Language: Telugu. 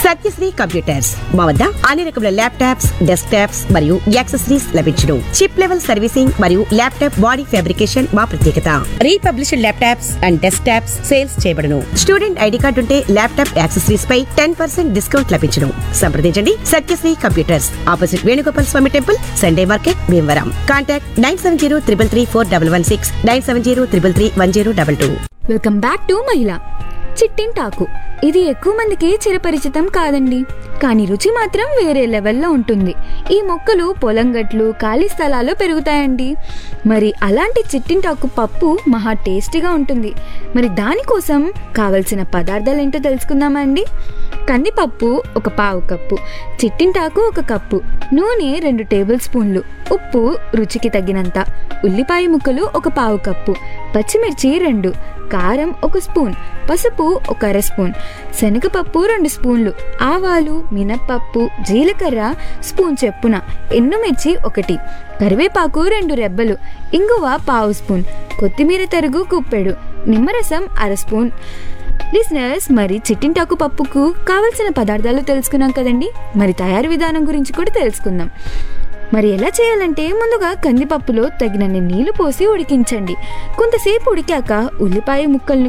సత్యశ్రీ కంప్యూటర్స్ మా వద్ద అన్ని రకముల ల్యాప్టాప్స్ డెస్క్ టాప్స్ మరియు యాక్సెసరీస్ లభించును చిప్ లెవెల్ సర్వీసింగ్ మరియు ల్యాప్టాప్ బాడీ ఫ్యాబ్రికేషన్ మా ప్రత్యేకత republished laptops and desktops sales చేయబడును స్టూడెంట్ ఐడి కార్డు ఉంటే ల్యాప్టాప్ యాక్సెసరీస్ పై టెన్ పర్సెంట్ డిస్కౌంట్ లభించును సంప్రదించండి Satyasri computers opposite Venugopal Swamy temple Sunday market Bhimavaram contact nine seven zero triple three four double one six nine seven zero triple three one zero double two welcome back to మహిళ చిట్టింటాకు ఇది ఎక్కువ మందికి చిరపరిచితం కాదండి కానీ రుచి మాత్రం వేరే లెవెల్లో ఉంటుంది ఈ మొక్కలు పొలం గట్లు ఖాళీ స్థలాల్లో పెరుగుతాయండి మరి అలాంటి చిట్టింటాకు పప్పు మహా టేస్టీగా ఉంటుంది మరి దానికోసం కావలసిన పదార్థాలు ఏంటో తెలుసుకుందామా అండి కందిపప్పు ఒక పావు కప్పు చిట్టింటాకు ఒక కప్పు నూనె రెండు టేబుల్ స్పూన్లు ఉప్పు రుచికి తగినంత ఉల్లిపాయ ముక్కలు ఒక పావు కప్పు పచ్చిమిర్చి రెండు కారం ఒక స్పూన్ పసుపు ఒక అర స్పూన్ శనగపప్పు రెండు స్పూన్లు ఆవాలు మినప్పప్పు జీలకర్ర స్పూన్ చెప్పున ఎండుమిర్చి ఒకటి కరివేపాకు రెండు రెబ్బలు ఇంగువ పావు స్పూన్ కొత్తిమీర తరుగు కుప్పెడు నిమ్మరసం అర స్పూన్ లిసనర్స్ మరి చిట్టింటాకు పప్పుకు కావలసిన పదార్థాలు తెలుసుకున్నాం కదండి మరి తయారు విధానం గురించి కూడా తెలుసుకుందాం మరి ఎలా చేయాలంటే ముందుగా కందిపప్పులో తగినన్ని నీళ్లు పోసి ఉడికించండి కొంతసేపు ఉడికాక ఉల్లిపాయ ముక్కల్ని